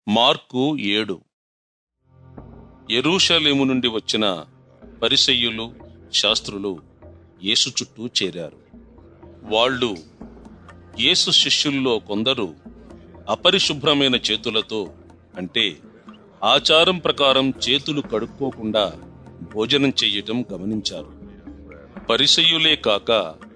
mark ఏడు ఎరూషలేము నుండి వచ్చిన పరిసయ్యులు శాస్త్రులు యేసు చుట్టూ చేరారు వాళ్ళు యేసు శిష్యుల్లో కొందరు అపరిశుభ్రమైన చేతులతో అంటే ఆచారం ప్రకారం చేతులు కడుక్కోకుండా భోజనం చెయ్యటం గమనించారు పరిసయ్యులే కాక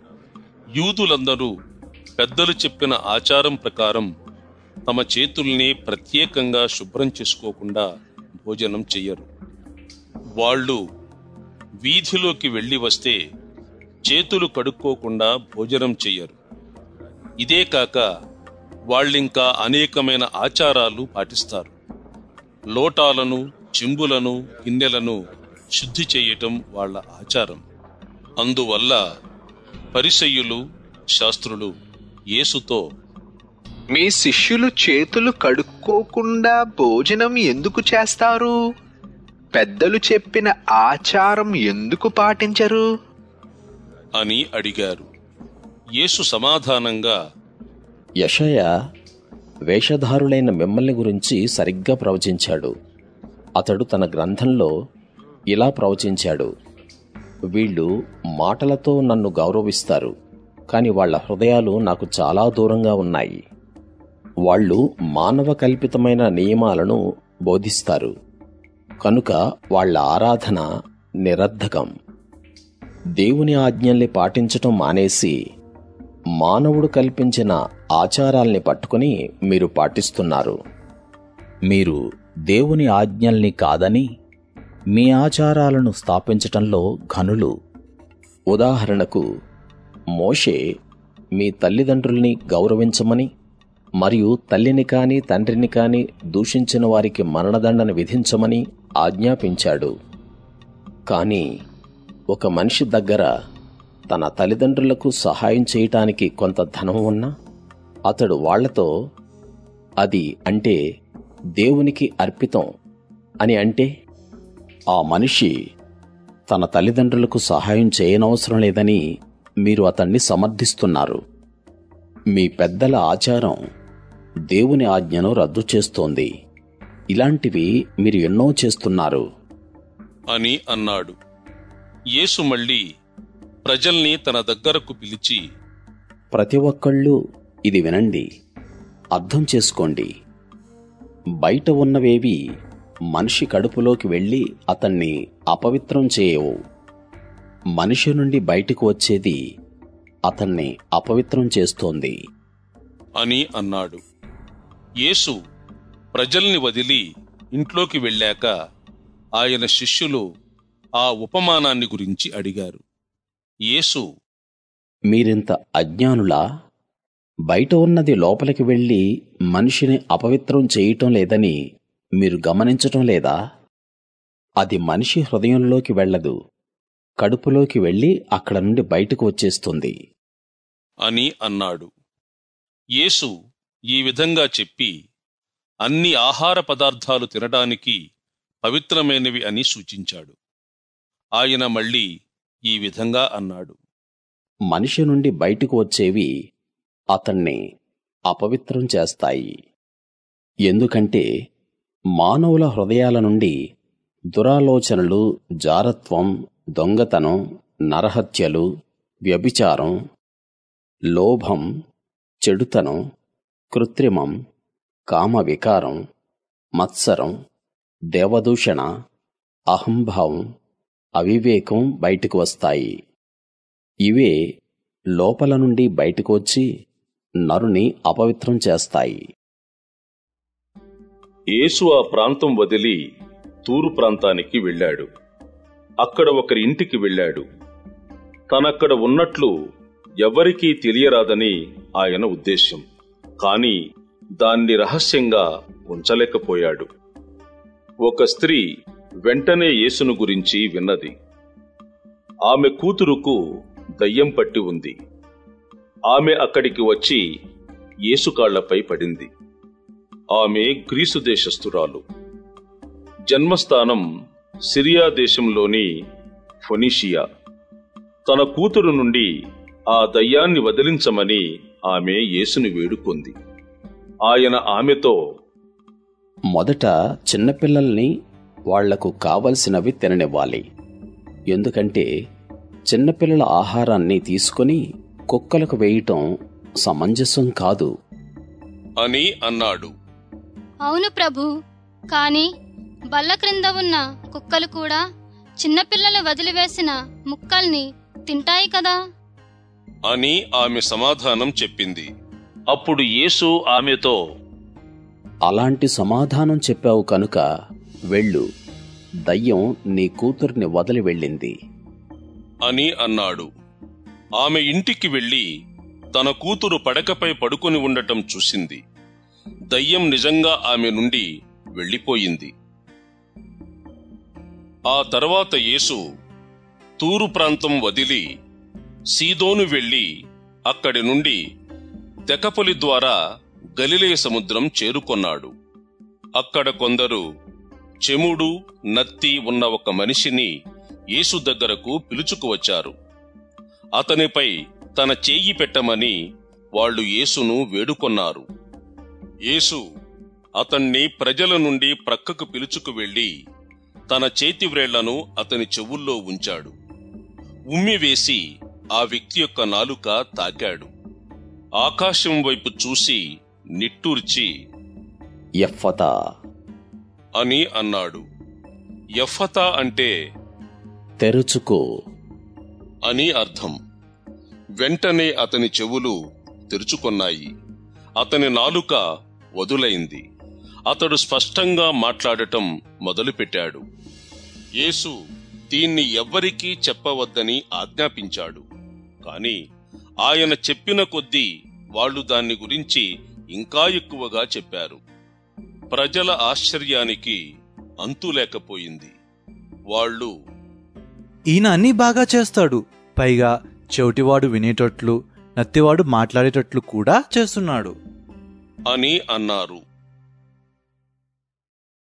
యూదులందరూ పెద్దలు చెప్పిన ఆచారం ప్రకారం తమ చేతుల్ని ప్రత్యేకంగా శుభ్రం చేసుకోకుండా భోజనం చెయ్యరు వాళ్ళు వీధిలోకి వెళ్ళి వస్తే చేతులు కడుక్కోకుండా భోజనం చెయ్యరు ఇదే కాక వాళ్ళింకా అనేకమైన ఆచారాలు పాటిస్తారు లోటాలను చెంబులను గిన్నెలను శుద్ధి చేయటం వాళ్ళ ఆచారం అందువల్ల పరిసయ్యులు శాస్త్రులు యేసుతో మీ శిష్యులు చేతులు కడుక్కోకుండా భోజనం ఎందుకు చేస్తారు పెద్దలు చెప్పిన ఆచారం ఎందుకు పాటించరు అని అడిగారు యేసు సమాధానంగా యషయ వేషధారులైన మిమ్మల్ని గురించి సరిగ్గా ప్రవచించాడు అతడు తన గ్రంథంలో ఇలా ప్రవచించాడు వీళ్ళు మాటలతో నన్ను గౌరవిస్తారు కాని వాళ్ళ హృదయాలు నాకు చాలా దూరంగా ఉన్నాయి వాళ్ళు మానవ కల్పితమైన నియమాలను బోధిస్తారు కనుక వాళ్ళ ఆరాధన నిరర్ధకం దేవుని ఆజ్ఞల్ని పాటించటం మానేసి మానవుడు కల్పించిన ఆచారాల్ని పట్టుకుని మీరు పాటిస్తున్నారు మీరు దేవుని ఆజ్ఞల్ని కాదని మీ ఆచారాలను స్థాపించటంలో ఘనులు ఉదాహరణకు మోషే మీ తల్లిదండ్రుల్ని గౌరవించమని మరియు తల్లిని కాని తండ్రిని కాని దూషించిన వారికి మరణదండన విధించమని ఆజ్ఞాపించాడు కాని ఒక మనిషి దగ్గర తన తల్లిదండ్రులకు సహాయం చేయటానికి కొంత ధనం ఉన్నా అతడు వాళ్లతో అది అంటే దేవునికి అర్పితం అని అంటే ఆ మనిషి తన తల్లిదండ్రులకు సహాయం చేయనవసరం లేదని మీరు అతన్ని సమర్థిస్తున్నారు మీ పెద్దల ఆచారం దేవుని ఆజ్ఞను రద్దు చేస్తోంది ఇలాంటివి మీరు ఎన్నో చేస్తున్నారు అని అన్నాడు యేసు మళ్ళీ ప్రజల్ని తన దగ్గరకు పిలిచి ప్రతి ఒక్కళ్ళు ఇది వినండి అర్థం చేసుకోండి బయట ఉన్నవేవి మనిషి కడుపులోకి వెళ్ళి అతన్ని అపవిత్రం చేయవు మనిషి నుండి బయటకు వచ్చేది అతన్ని అపవిత్రం చేస్తోంది అని అన్నాడు యేసు ప్రజల్ని వదిలి ఇంట్లోకి వెళ్ళాక ఆయన శిష్యులు ఆ ఉపమానాన్ని గురించి అడిగారు యేసు మీరింత అజ్ఞానులా బయట ఉన్నది లోపలికి వెళ్ళి మనిషిని అపవిత్రం చేయటం లేదని మీరు గమనించటం లేదా అది మనిషి హృదయంలోకి వెళ్ళదు కడుపులోకి వెళ్ళి అక్కడ నుండి బయటకు వచ్చేస్తుంది అని అన్నాడు యేసు ఈ విధంగా చెప్పి అన్ని ఆహార పదార్థాలు తినడానికి పవిత్రమైనవి అని సూచించాడు ఆయన మళ్ళీ ఈ విధంగా అన్నాడు మనిషి నుండి బయటకు వచ్చేవి అతన్ని అపవిత్రం చేస్తాయి ఎందుకంటే మానవుల హృదయాల నుండి దురాలోచనలు జారత్వం దొంగతనం నరహత్యలు వ్యభిచారం లోభం చెడుతనం కృత్రిమం కామవికారం మత్సరం దేవదూషణ అహంభావం అవివేకం బయటకు వస్తాయి ఇవే లోపల నుండి బయటకు వచ్చి నరుని అపవిత్రం చేస్తాయి యేసు ఆ ప్రాంతం వదిలి తూరు ప్రాంతానికి వెళ్ళాడు అక్కడ ఒకరి ఇంటికి వెళ్ళాడు తనక్కడ ఉన్నట్లు ఎవ్వరికీ తెలియరాదని ఆయన ఉద్దేశ్యం కాని దాన్ని రహస్యంగా ఉంచలేకపోయాడు ఒక స్త్రీ వెంటనే యేసును గురించి విన్నది ఆమె కూతురుకు దయ్యం పట్టి ఉంది ఆమె అక్కడికి వచ్చి యేసు కాళ్లపై పడింది ఆమె గ్రీసు దేశస్థురాలు జన్మస్థానం సిరియా దేశంలోని ఫొనీషియా తన కూతురు నుండి ఆ దయ్యాన్ని వదిలించమని ఆమె యేసుని వేడుకొంది ఆయన ఆమెతో మొదట చిన్నపిల్లల్ని వాళ్లకు కావలసినవి తిననివ్వాలి ఎందుకంటే చిన్నపిల్లల ఆహారాన్ని తీసుకొని కుక్కలకు వేయటం సమంజసం కాదు అని అన్నాడు అవును ప్రభు కాని బల్ల క్రింద ఉన్న కుక్కలు కూడా చిన్నపిల్లలు వదిలివేసిన ముక్కల్ని తింటాయి కదా అని ఆమె సమాధానం చెప్పింది అప్పుడు యేసు ఆమెతో అలాంటి సమాధానం చెప్పావు కనుక వెళ్ళు దయ్యం నీ కూతుర్ని వదిలి వెళ్ళింది అని అన్నాడు ఆమె ఇంటికి వెళ్లి తన కూతురు పడకపై పడుకొని ఉండటం చూసింది దయ్యం నిజంగా ఆమె నుండి వెళ్ళిపోయింది ఆ తర్వాత యేసు తూరు ప్రాంతం వదిలి సీదోను వెళ్లి అక్కడి నుండి తెకపొలి ద్వారా గలిలయ సముద్రం చేరుకొన్నాడు అక్కడ కొందరు చెముడు నత్తి ఉన్న ఒక మనిషిని యేసు దగ్గరకు పిలుచుకువచ్చారు అతనిపై తన చేయి పెట్టమని వాళ్ళు యేసును వేడుకొన్నారు యేసు అతన్ని ప్రజల నుండి ప్రక్కకు పిలుచుకు వెళ్లి తన చేతి వ్రేళ్లను అతని చెవుల్లో ఉంచాడు ఉమ్మి వేసి ఆ వ్యక్తి యొక్క నాలుక తాకాడు ఆకాశం వైపు చూసి నిట్టూర్చి ఎఫ్ఫతా అని అన్నాడు ఎఫతా అంటే తెరుచుకో అని అర్థం వెంటనే అతని చెవులు తెరుచుకొన్నాయి అతని నాలుక వదులైంది అతడు స్పష్టంగా మాట్లాడటం మొదలుపెట్టాడు యేసు దీన్ని ఎవ్వరికీ చెప్పవద్దని ఆజ్ఞాపించాడు కాని ఆయన చెప్పిన కొద్దీ వాళ్ళు దాన్ని గురించి ఇంకా ఎక్కువగా చెప్పారు ప్రజల ఆశ్చర్యానికి అంతు లేకపోయింది వాళ్ళు ఈయన అన్నీ బాగా చేస్తాడు పైగా చెవిటివాడు వినేటట్లు నత్తివాడు మాట్లాడేటట్లు కూడా చేస్తున్నాడు అని అన్నారు